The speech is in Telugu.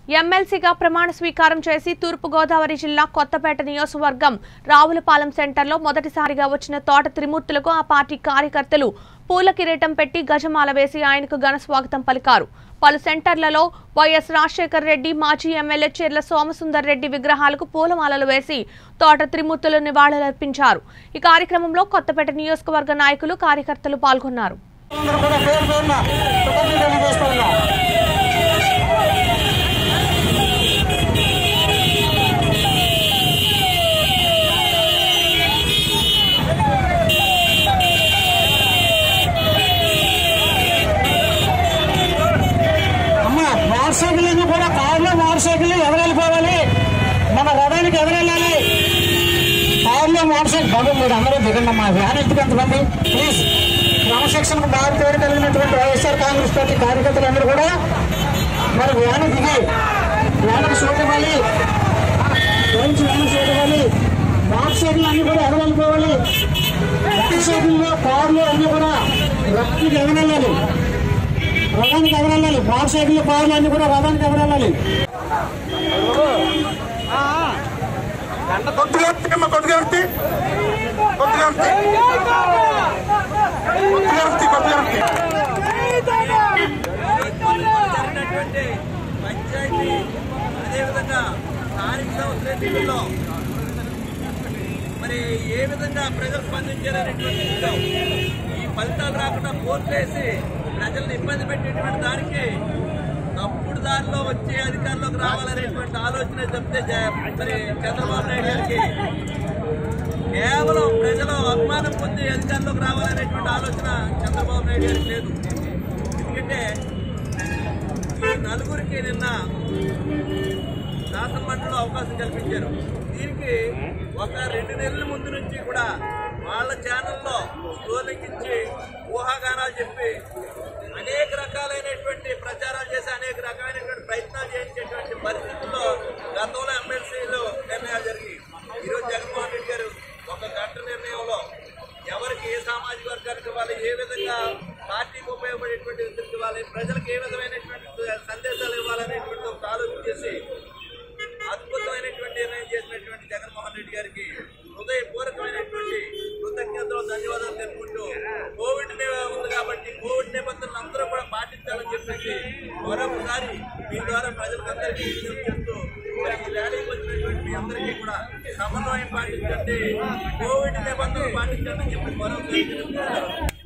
ఎమ్మెల్సీగా ప్రమాణ స్వీకారం చేసి తూర్పుగోదావరి జిల్లా కొత్తపేట నియోజకవర్గం రావులపాలెం సెంటర్లో మొదటిసారిగా వచ్చిన తోట త్రిమూర్తులకు ఆ పార్టీ కార్యకర్తలు పూల కిరీటం పెట్టి గజమాల వేసి ఆయనకు ఘన స్వాగతం పలికారు పలు సెంటర్లలో వైఎస్ రాజశేఖర్ రెడ్డి మాజీ ఎమ్మెల్యే చెర్ల సోమసుందర్ రెడ్డి విగ్రహాలకు పూలమాలలు వేసి తోట త్రిమూర్తులు నివాళులర్పించారు ఈ కార్యక్రమంలో కొత్తపేట నియోజకవర్గ నాయకులు కార్యకర్తలు పాల్గొన్నారు అందరూ కూడా పేరు పేరున కృతజ్ఞతలు తెలియజేస్తూ ఉన్నాం అమ్మ మోటార్ సైకిల్ అన్ని కూడా కార్లో మోటార్ సైకిల్ ఎవరు వెళ్ళిపోవాలి మన రథానికి ఎవరు వెళ్ళాలి కార్లో మోటార్ సైకిల్ బాబు మీరు అందరూ దిగండి అమ్మా వ్యాన్ ఎందుకు ఎంతమంది ప్లీజ్ క్రమశిక్షణకు బాగా పేరు కలిగినటువంటి వైఎస్ఆర్ కాంగ్రెస్ పార్టీ కార్యకర్తలందరూ కూడా మరి వ్యాన్ దిగి వ్యాన్కి చూడవాలి గురించి వ్యాన్ చూడవాలి మోటార్ సైకిల్ అన్ని కూడా ఎవరు వెళ్ళిపోవాలి మోటార్ సైకిల్లో కార్లు అన్ని కూడా రక్తికి ఎవరు వెళ్ళాలి రథానికి ఎవరు వెళ్ళాలి మోటార్ సైకిల్ కార్లు అన్ని కూడా రథానికి ఎవరు వెళ్ళాలి కొద్దిగా వస్తే అమ్మ, కొద్దిగా వస్తే కొద్దిగా వస్తే కొద్దిగా వస్తే కొద్దిగా వస్తే జరిగినటువంటి పంచాయతీ అదేవిధంగా స్థానిక సంస్థల ఎన్నికల్లో మరి ఏ విధంగా ప్రజలు స్పందించారనేటువంటి విషయం ఈ ఫలితాలు రాకుండా పోట్లేసి ప్రజల్ని ఇబ్బంది పెట్టేటువంటి దానికి తప్పుడు దారిలో వచ్చి అధికారంలోకి రావాలనేటువంటి ఆలోచన చెప్తే జ- మరి చంద్రబాబు నాయుడు గారికి కేవలం ప్రజలు అభిమానం పొంది అధికారంలోకి రావాలనేటువంటి ఆలోచన చంద్రబాబు నాయుడు గారికి లేదు ఎందుకంటే ఈ నలుగురికి నిన్న శాసనమండలిలో అవకాశం కల్పించారు దీనికి ఒక రెండు నెలల ముందు నుంచి కూడా వాళ్ళ ఛానల్లో స్టోర్లింగ్ ఇచ్చి ఊహాగానాలు చెప్పి అనేక రకాలైనటువంటి ప్రచారాలు చేసి అనేక రకాలైనటువంటి ప్రయత్నాలు చేయించేటువంటి పరిస్థితుల్లో గతంలో ఎమ్మెల్సీలు నిర్ణయాలు జరిగాయి ఈరోజు జగన్మోహన్ రెడ్డి గారు ఒక గంట నిర్ణయంలో ఎవరికి ఏ సామాజిక వర్గానికి ఇవ్వాలి ఏ విధంగా పార్టీకి ఉపయోగపడేటువంటి వ్యక్తులకు ఇవ్వాలి ప్రజలకు ఏ విధమైనటువంటి సందేశాలు ఇవ్వాలనేటువంటి ఒక ఆలోచన చేసి అద్భుతమైనటువంటి నిర్ణయం చేసినటువంటి జగన్మోహన్ రెడ్డి గారికి హృదయపూర్వకమైనటువంటి కృతజ్ఞతలు ధన్యవాదాలు తెలుపుకుంటూ కోవిడ్ నే- ఉంది కాబట్టి కోవిడ్ నిబంధనలు అందరూ కూడా పాటించాలని చెప్పేసి మరొకసారి మీ ద్వారా ప్రజలకందరికీ విజ్ఞప్తి చేస్తూ మరి ఈ ర్యాలీకి వచ్చినటువంటి మీ అందరికీ కూడా సమన్వయం పాటించండి కోవిడ్ నిబంధనలు పాటించండి అని చెప్పి మరొకసారి తెలుపుతున్నాను